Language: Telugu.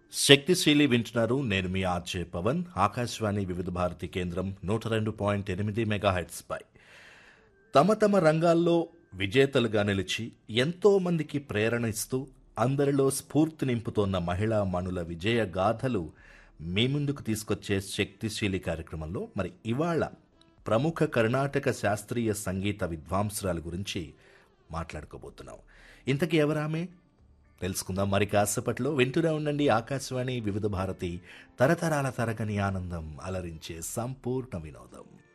శక్తిశీలి వింటున్నారు నేను మీ ఆర్జే పవన్ ఆకాశవాణి వివిధ భారతి కేంద్రం నూట రెండు పాయింట్ ఎనిమిది మెగాహెట్స్ పై తమ తమ రంగాల్లో విజేతలుగా నిలిచి ఎంతో మందికి ప్రేరణ ఇస్తూ అందరిలో స్ఫూర్తి నింపుతోన్న మహిళా మణుల విజయ గాథలు మీ ముందుకు తీసుకొచ్చే శక్తిశీలి కార్యక్రమంలో మరి ఇవాళ ప్రముఖ కర్ణాటక శాస్త్రీయ సంగీత విద్వాంసురాల గురించి మాట్లాడుకోబోతున్నాం ఇంతకీ ఎవరామె తెలుసుకుందాం మరి కాసేపట్లో వింటూనే ఉండండి ఆకాశవాణి వివిధ భారతి తరతరాల తరగని ఆనందం అలరించే సంపూర్ణ వినోదం